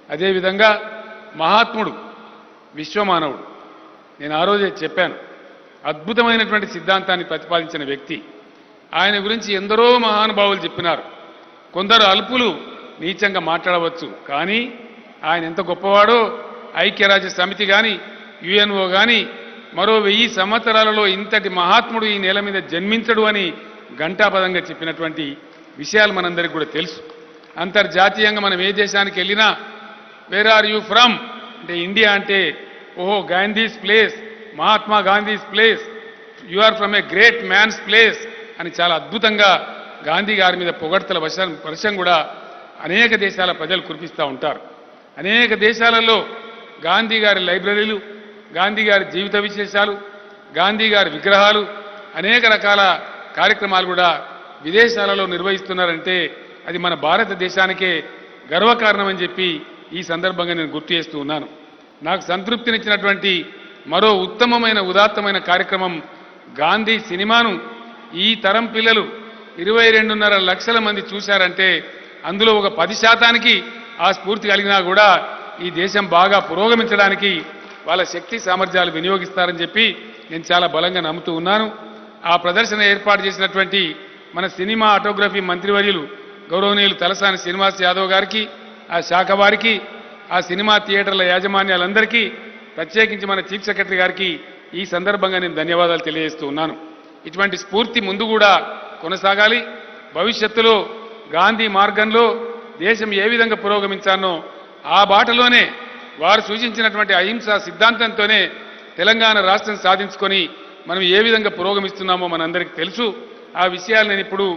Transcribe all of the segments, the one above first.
అదేవిధంగా మహాత్ముడు విశ్వమానవుడు నేను ఆ రోజే చెప్పాను అద్భుతమైనటువంటి సిద్ధాంతాన్ని ప్రతిపాదించిన వ్యక్తి ఆయన గురించి ఎందరో మహానుభావులు చెప్పినారు కొందరు అల్పులు నీచంగా మాట్లాడవచ్చు కానీ ఆయన ఎంత గొప్పవాడో ఐక్యరాజ్య సమితి కానీ యుఎన్ఓ కానీ మరో వెయ్యి సంవత్సరాలలో ఇంతటి మహాత్ముడు ఈ నేల మీద జన్మించడు అని ఘంటాపదంగా చెప్పినటువంటి విషయాలు మనందరికీ కూడా తెలుసు అంతర్జాతీయంగా మనం ఏ దేశానికి వెళ్ళినా వేర్ ఆర్ యూ ఫ్రమ్ అంటే ఇండియా అంటే ఓహో Gandhi's place Mahatma Gandhi's place you are from a great man's place అని చాలా అద్భుతంగా గాంధీ గారి మీద పొగడ్తల వర్షం వర్షం కూడా అనేక దేశాల ప్రజలు కురిపిస్తూ ఉంటారు అనేక దేశాలలో గాంధీ గారి లైబ్రరీలు గాంధీ గారి జీవిత విశేషాలు గాంధీ గారి విగ్రహాలు అనేక రకాల కార్యక్రమాలు కూడా విదేశాలలో నిర్వహిస్తున్నారంటే అది మన భారతదేశానికే గర్వకారణమని చెప్పి ఈ సందర్భంగా నేను గుర్తు చేస్తూ ఉన్నాను నాకు సంతృప్తినిచ్చినటువంటి మరో ఉత్తమమైన ఉదాత్తమైన కార్యక్రమం గాంధీ సినిమాను ఈ తరం పిల్లలు ఇరవై రెండున్నర లక్షల మంది చూశారంటే అందులో ఒక పది శాతానికి ఆ స్ఫూర్తి కలిగినా కూడా ఈ దేశం బాగా పురోగమించడానికి వాళ్ళ శక్తి సామర్థ్యాలు వినియోగిస్తారని చెప్పి నేను చాలా బలంగా నమ్ముతూ ఉన్నాను ఆ ప్రదర్శన ఏర్పాటు చేసినటువంటి మన సినిమా ఆటోగ్రఫీ మంత్రివర్యులు గౌరవనీయులు తలసాని శ్రీనివాస్ యాదవ్ గారికి ఆ శాఖ వారికి ఆ సినిమా థియేటర్ల యాజమాన్యాలందరికీ ప్రత్యేకించి మన చీఫ్ సెక్రటరీ గారికి ఈ సందర్భంగా నేను ధన్యవాదాలు తెలియజేస్తూ ఉన్నాను ఇటువంటి స్ఫూర్తి ముందు కూడా కొనసాగాలి భవిష్యత్తులో గాంధీ మార్గంలో దేశం ఏ విధంగా పురోగమించానో ఆ బాటలోనే వారు సూచించినటువంటి అహింసా సిద్ధాంతంతోనే తెలంగాణ రాష్ట్రం సాధించుకొని మనం ఏ విధంగా పురోగమిస్తున్నామో మనందరికీ తెలుసు ఆ విషయాలు నేను ఇప్పుడు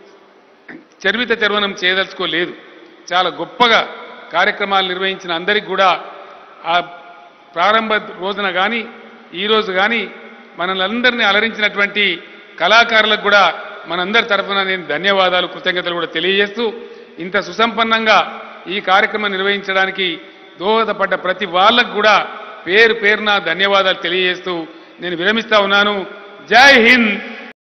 చర్విత చర్వనం చేయదలుచుకోలేదు చాలా గొప్పగా కార్యక్రమాలు నిర్వహించిన అందరికీ కూడా ఆ ప్రారంభ రోజున కానీ ఈరోజు కానీ మనల్ని అలరించినటువంటి కళాకారులకు కూడా మనందరి తరఫున నేను ధన్యవాదాలు కృతజ్ఞతలు కూడా తెలియజేస్తూ ఇంత సుసంపన్నంగా ఈ కార్యక్రమం నిర్వహించడానికి దోహదపడ్డ ప్రతి వాళ్ళకు కూడా పేరు పేరున ధన్యవాదాలు తెలియజేస్తూ నేను విరమిస్తా ఉన్నాను జై హింద్